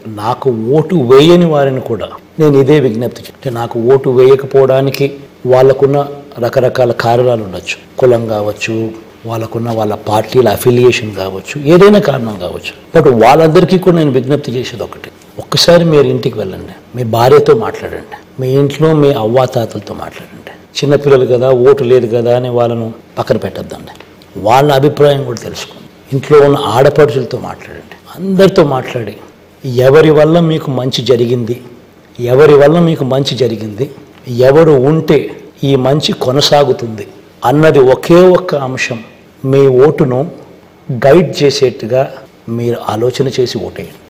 నాకు ఓటు వేయని వారిని కూడా నేను ఇదే విజ్ఞప్తి చే- అంటే నాకు ఓటు వేయకపోవడానికి వాళ్ళకున్న రకరకాల కారణాలు ఉండొచ్చు కులం కావచ్చు వాళ్ళకున్న వాళ్ళ పార్టీల అఫిలియేషన్ కావచ్చు ఏదైనా కారణం కావచ్చు బట్ వాళ్ళందరికీ కూడా నేను విజ్ఞప్తి చేసేది ఒకటి ఒక్కసారి మీరు ఇంటికి వెళ్ళండి మీ భార్యతో మాట్లాడండి మీ ఇంట్లో మీ అవ్వాతాతలతో మాట్లాడండి చిన్నపిల్లలు కదా ఓటు లేదు కదా అని వాళ్ళను పక్కన పెట్టద్దండి వాళ్ళ అభిప్రాయం కూడా తెలుసుకోండి ఇంట్లో ఉన్న ఆడపడుచులతో మాట్లాడండి అందరితో మాట్లాడి ఎవరి వల్ల మీకు మంచి జరిగింది ఎవరి వల్ల మీకు మంచి జరిగింది ఎవరు ఉంటే ఈ మంచి కొనసాగుతుంది అన్నది ఒకే ఒక్క అంశం మీ ఓటును గైడ్ చేసేట్టుగా మీరు ఆలోచన చేసి ఓటేయండి